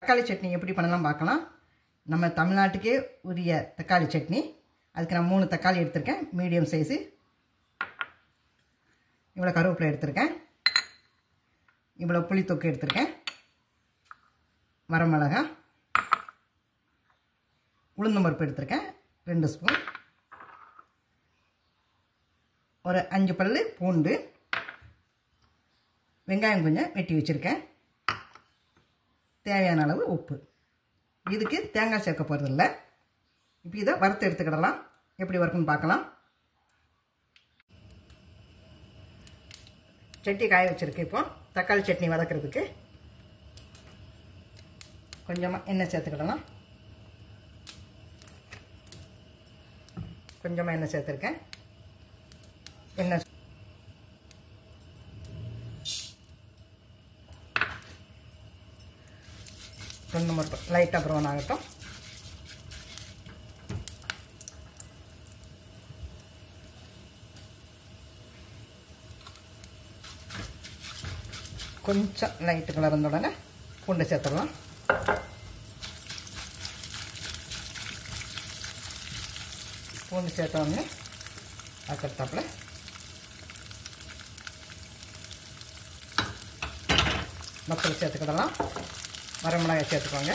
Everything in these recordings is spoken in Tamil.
தக்காளி சட்னி எப்படி பண்ணலாம் பார்க்கலாம் நம்ம தமிழ்நாட்டுக்கே உரிய தக்காளி சட்னி அதுக்கு நான் மூணு தக்காளி எடுத்திருக்கேன் மீடியம் சைஸு இவ்வளோ கருவேப்பிலை எடுத்திருக்கேன் இவ்வளோ புளித்தொக்கு எடுத்திருக்கேன் வரமிளகா உளுந்தம் பருப்பு எடுத்திருக்கேன் ரெண்டு ஸ்பூன் ஒரு அஞ்சு பல் பூண்டு வெங்காயம் கொஞ்சம் வெட்டி வச்சுருக்கேன் தேவையான அளவு உப்பு இதுக்கு தேங்காய் சேர்க்க போகிறதில்ல இப்போ இதை வறுத்து எடுத்துக்கிடலாம் எப்படி வறுக்குன்னு பார்க்கலாம் சட்டி காய வச்சுருக்கு இப்போ தக்காளி சட்னி வதக்கிறதுக்கு கொஞ்சமாக எண்ணெய் சேர்த்துக்கிடலாம் கொஞ்சமாக எண்ணெய் சேர்த்துருக்கேன் எண்ணெய் ரெண்டு மட்டும் லைட்டாக ப்ரௌன் ஆகட்டும் கொஞ்சம் லைட்டு கலர் வந்த உடனே பூண்டு சேர்த்துடலாம் பூண்டு சேர்த்த உடனே அதுக்கடுத்தாப்புல மசாலா சேர்த்துக்கிடலாம் வரமிளகாய் சேர்த்துக்கோங்க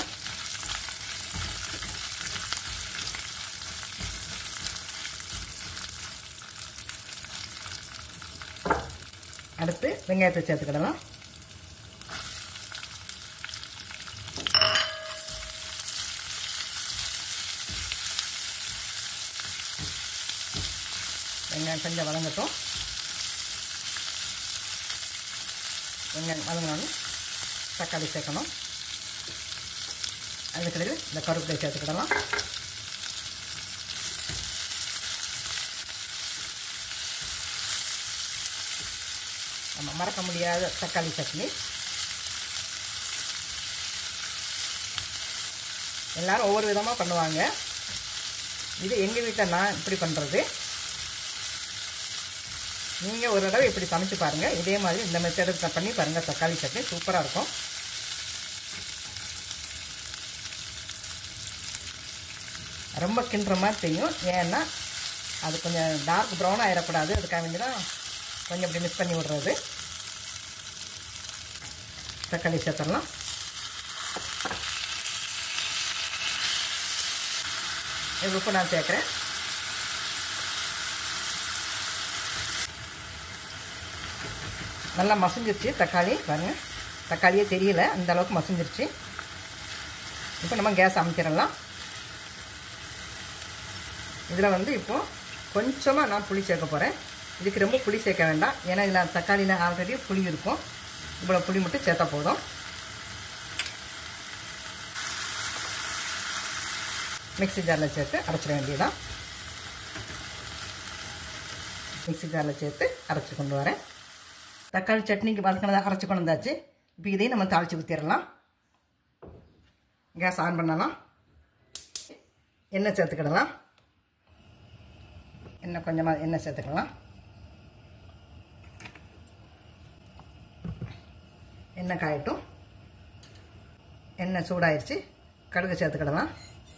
அடுத்து வெங்காயத்தை சேர்த்துக்கிடலாம் வெங்காயம் கொஞ்சம் வதங்கட்டும் வெங்காயம் வதங்கினாலும் தக்காளி சேர்க்கணும் அதுக்கடையில் இந்த கருவேப்பிலை சேர்த்துக்கிடலாம் நம்ம மறக்க முடியாத தக்காளி சட்னி எல்லாரும் ஒவ்வொரு விதமாக பண்ணுவாங்க இது எங்கள் வீட்டில் நான் இப்படி பண்ணுறது நீங்கள் ஒரு தடவை இப்படி சமைச்சு பாருங்கள் இதே மாதிரி இந்த மெத்தடு பண்ணி பாருங்கள் தக்காளி சட்னி சூப்பராக இருக்கும் ரொம்ப கிண்டுற மாதிரி தெரியும் ஏன்னா அது கொஞ்சம் டார்க் ப்ரௌன் ஆகிடக்கூடாது அதுக்காக வேண்டி தான் கொஞ்சம் இப்படி மிக்ஸ் பண்ணி விடுறது தக்காளி சேர்த்துடலாம் இது உப்பு நான் சேர்க்குறேன் நல்லா மசிஞ்சிருச்சு தக்காளி பாருங்கள் தக்காளியே தெரியல அந்த அளவுக்கு மசிஞ்சிருச்சு இப்போ நம்ம கேஸ் அமைச்சிடலாம் இதில் வந்து இப்போது கொஞ்சமாக நான் புளி சேர்க்க போகிறேன் இதுக்கு ரொம்ப புளி சேர்க்க வேண்டாம் ஏன்னா இதில் தக்காளியில் ஆல்ரெடி புளி இருக்கும் இவ்வளோ புளி மட்டும் சேர்த்தா போதும் மிக்ஸி ஜாரில் சேர்த்து அரைச்சிட வேண்டியதான் மிக்ஸி ஜாரில் சேர்த்து அரைச்சி கொண்டு வரேன் தக்காளி சட்னிக்கு வதக்கினதை அரைச்சி கொண்டு வந்தாச்சு இப்போ இதையும் நம்ம தாளித்து ஊற்றிடலாம் கேஸ் ஆன் பண்ணலாம் எண்ணெய் சேர்த்துக்கிடலாம் எண்ணெய் கொஞ்சமாக எண்ணெய் சேர்த்துக்கலாம் எண்ணெய் காயட்டும் எண்ணெய் சூடாயிருச்சு கடுகு சேர்த்துக்கிடலாம்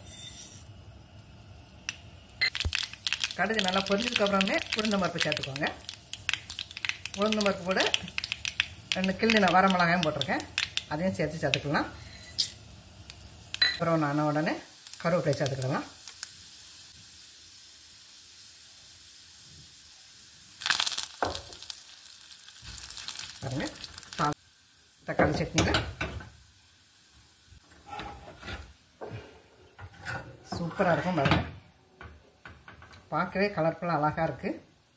கடுகு நல்லா பொரிஞ்சதுக்கப்புறமே உளுந்தம் பருப்பு சேர்த்துக்கோங்க உளுந்தம் பருப்பு கூட ரெண்டு கிள்ளின வரமிளகாயும் போட்டிருக்கேன் அதையும் சேர்த்து சேர்த்துக்கலாம் அப்புறம் நான் உடனே கருவேப்பிலை சேர்த்துக்கிடலாம் பாருங்க தக்காளி சட்னியில் சூப்பராக இருக்கும் பாருங்க பார்க்கவே கலர்ஃபுல்லாக அழகாக இருக்குது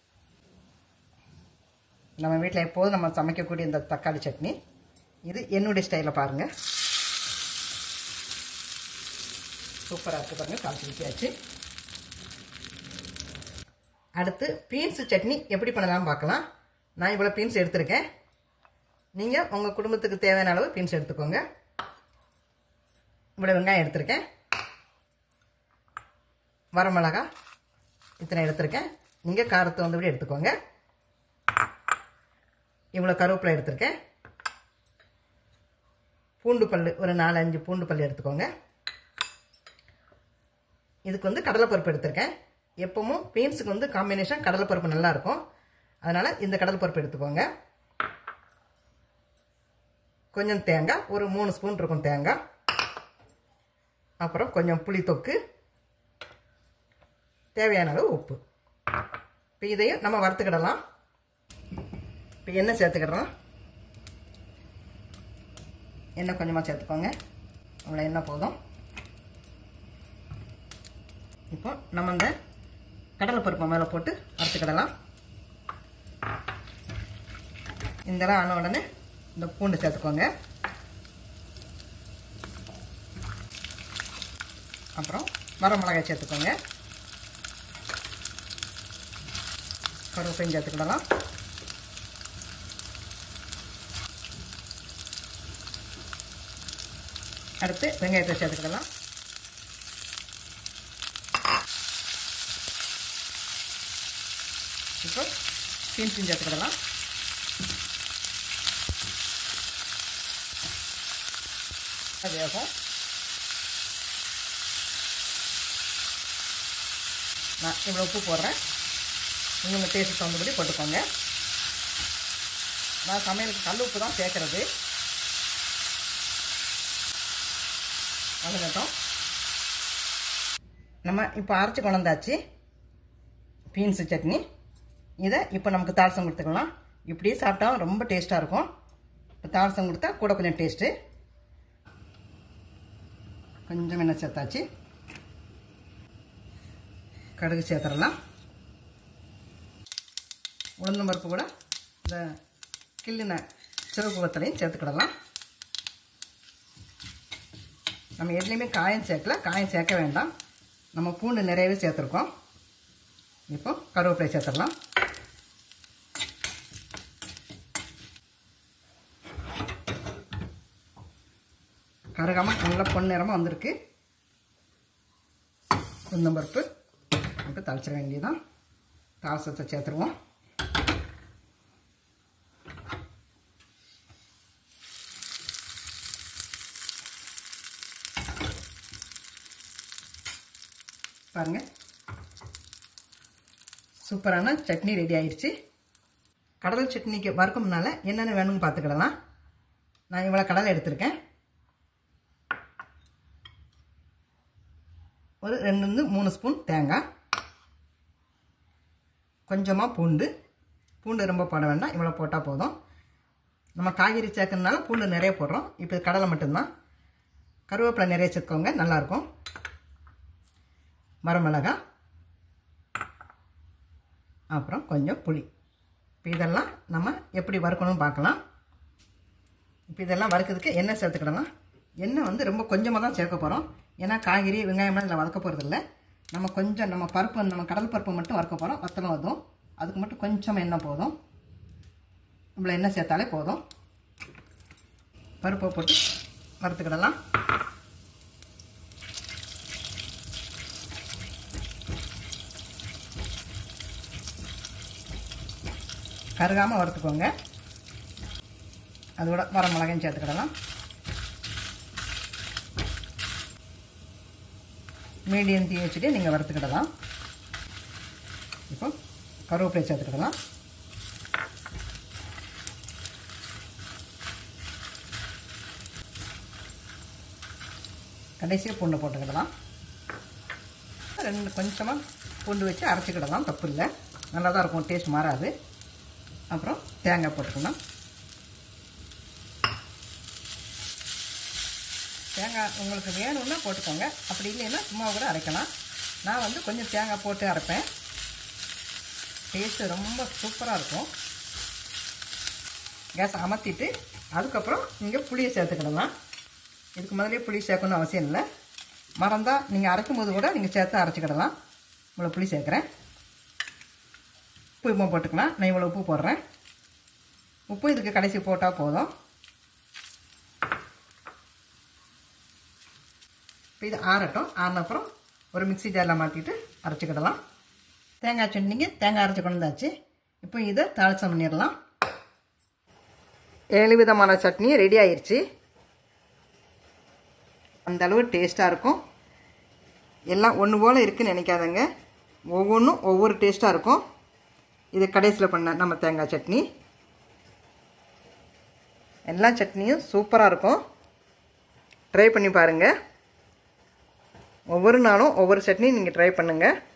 நம்ம வீட்டில் எப்போதும் நம்ம சமைக்கக்கூடிய இந்த தக்காளி சட்னி இது என்னுடைய ஸ்டைலில் பாருங்கள் சூப்பராக இருக்குது பாருங்கள் தாளிச்சு ஊற்றியாச்சு அடுத்து பீன்ஸ் சட்னி எப்படி பண்ணலாம் பார்க்கலாம் நான் இவ்வளோ பீன்ஸ் எடுத்திருக்கேன் நீங்கள் உங்கள் குடும்பத்துக்கு தேவையான அளவு பீன்ஸ் எடுத்துக்கோங்க இவ்வளோ வெங்காயம் எடுத்திருக்கேன் வரமிளகா இத்தனை எடுத்திருக்கேன் நீங்கள் காரத்தை வந்தபடி எடுத்துக்கோங்க இவ்வளோ கருவேப்பிலை எடுத்திருக்கேன் பூண்டு பல் ஒரு நாலு அஞ்சு பூண்டு பல் எடுத்துக்கோங்க இதுக்கு வந்து கடலைப்பருப்பு எடுத்திருக்கேன் எப்பவும் பீன்ஸுக்கு வந்து காம்பினேஷன் கடலைப்பருப்பு நல்லா இருக்கும் அதனால் இந்த கடலைப்பருப்பு எடுத்துக்கோங்க கொஞ்சம் தேங்காய் ஒரு மூணு ஸ்பூன் இருக்கும் தேங்காய் அப்புறம் கொஞ்சம் புளி தொக்கு தேவையான அளவு உப்பு இப்போ இதையும் நம்ம வறுத்துக்கிடலாம் இப்போ எண்ணெய் சேர்த்துக்கிடுறோம் எண்ணெய் கொஞ்சமாக சேர்த்துக்கோங்க அவ்வளோ எண்ணெய் போதும் இப்போ நம்ம இந்த கடலைப்பருப்பை மேலே போட்டு வறுத்துக்கிடலாம் இதெல்லாம் ஆன உடனே இந்த பூண்டு சேர்த்துக்கோங்க அப்புறம் வர மிளகாய் சேர்த்துக்கோங்க கருவேப்பையும் சேர்த்துக்கிடலாம் அடுத்து வெங்காயத்தை சேர்த்துக்கிடலாம் இப்போ பீன்ஸும் சேர்த்துக்கிடலாம் வேகும் நான் இவ்வளோ உப்பு போடுறேன் நீங்கள் டேஸ்ட் தகுந்தபடி போட்டுக்கோங்க நான் சமையலுக்கு கல் உப்பு தான் சேர்க்குறது அதுங்கட்டும் நம்ம இப்போ அரைச்சி கொண்டாந்தாச்சு பீன்ஸு சட்னி இதை இப்போ நமக்கு தாளசம் கொடுத்துக்கலாம் இப்படியே சாப்பிட்டா ரொம்ப டேஸ்ட்டாக இருக்கும் இப்போ தாளசம் கொடுத்தா கூட கொஞ்சம் டேஸ்ட்டு கொஞ்சம் எண்ணெய் சேர்த்தாச்சு கடுகு சேர்த்துடலாம் உளுந்தம் பருப்பு கூட இந்த கிள்ளின சிவப்பு வத்தலையும் சேர்த்துக்கிடலாம் நம்ம எதுலேயுமே காயம் சேர்க்கல காயம் சேர்க்க வேண்டாம் நம்ம பூண்டு நிறையவே சேர்த்துருக்கோம் இப்போ கருவேப்பிலை சேர்த்துடலாம் கருகாமல் நல்லா பொன்னிறமாக வந்திருக்கு உளுந்தம்பருப்பு இப்போ தளிச்சிட வேண்டியதான் தாசத்தை சேர்த்துருவோம் பாருங்கள் சூப்பரான சட்னி ரெடி ஆயிடுச்சு கடலை சட்னிக்கு வறுக்கும்னால என்னென்ன வேணும்னு பார்த்துக்கிடலாம் நான் இவ்வளோ கடலை எடுத்திருக்கேன் ஒரு ரெண்டு மூணு ஸ்பூன் தேங்காய் கொஞ்சமாக பூண்டு பூண்டு ரொம்ப போட வேண்டாம் இவ்வளோ போட்டால் போதும் நம்ம காய்கறி சேர்க்கறதுனால பூண்டு நிறைய போடுறோம் இப்போ இது கடலை மட்டும்தான் கருவேப்பிலை நிறைய சேர்த்துக்கோங்க நல்லாயிருக்கும் வரமிளகா அப்புறம் கொஞ்சம் புளி இப்போ இதெல்லாம் நம்ம எப்படி வறுக்கணும்னு பார்க்கலாம் இப்போ இதெல்லாம் வறுக்கிறதுக்கு எண்ணெய் சேர்த்துக்கிடலாம் எண்ணெய் வந்து ரொம்ப கொஞ்சமாக தான் சேர்க்க போகிறோம் ஏன்னா காய்கறி வெங்காயம்லாம் இதில் வதக்க போகிறதில்ல நம்ம கொஞ்சம் நம்ம பருப்பு நம்ம கடல் பருப்பு மட்டும் வறுக்க போகிறோம் வத்தலும் அதுவும் அதுக்கு மட்டும் கொஞ்சம் எண்ணெய் போதும் இவ்வளோ எண்ணெய் சேர்த்தாலே போதும் பருப்பை போட்டு வறுத்துக்கிடலாம் கருகாமல் வறுத்துக்கோங்க அதோட வர மிளகாயும் சேர்த்துக்கிடலாம் மீடியம் தீ வச்சுட்டு நீங்கள் வறுத்துக்கிடலாம் இப்போ கருவேப்பிலை சேர்த்துக்கிடலாம் கடைசியாக பூண்டை போட்டுக்கிடலாம் ரெண்டு கொஞ்சமாக பூண்டு வச்சு அரைச்சிக்கிடலாம் தப்பு இல்லை நல்லா தான் இருக்கும் டேஸ்ட் மாறாது அப்புறம் தேங்காய் போட்டுக்கலாம் தேங்காய் உங்களுக்கு வேணும்னா போட்டுக்கோங்க அப்படி இல்லைன்னா சும்மா கூட அரைக்கலாம் நான் வந்து கொஞ்சம் தேங்காய் போட்டு அரைப்பேன் டேஸ்ட்டு ரொம்ப சூப்பராக இருக்கும் கேஸ் அமர்த்திட்டு அதுக்கப்புறம் நீங்கள் புளியை சேர்த்துக்கிடலாம் இதுக்கு முதலே புளி சேர்க்கணும் அவசியம் இல்லை மறந்தால் நீங்கள் அரைக்கும் போது கூட நீங்கள் சேர்த்து அரைச்சிக்கிடலாம் இவ்வளோ புளி சேர்க்குறேன் உப்பு இப்போ போட்டுக்கலாம் நான் இவ்வளோ உப்பு போடுறேன் உப்பு இதுக்கு கடைசி போட்டால் போதும் இப்போ இது ஆறட்டும் ஆறினப்புறம் ஒரு மிக்சி ஜாரில் மாற்றிட்டு அரைச்சிக்கிடலாம் தேங்காய் சட்னிக்கு தேங்காய் அரைச்சி கொண்டு வந்தாச்சு இப்போ இதை தாளிச்சம் பண்ணிடலாம் ஏழு விதமான சட்னி ரெடி ஆயிடுச்சு அந்த அளவு டேஸ்ட்டாக இருக்கும் எல்லாம் ஒன்று போல் இருக்குன்னு நினைக்காதங்க ஒவ்வொன்றும் ஒவ்வொரு டேஸ்ட்டாக இருக்கும் இது கடைசியில் பண்ண நம்ம தேங்காய் சட்னி எல்லா சட்னியும் சூப்பராக இருக்கும் ட்ரை பண்ணி பாருங்கள் ஒவ்வொரு நாளும் ஒவ்வொரு சட்னி நீங்கள் ட்ரை பண்ணுங்கள்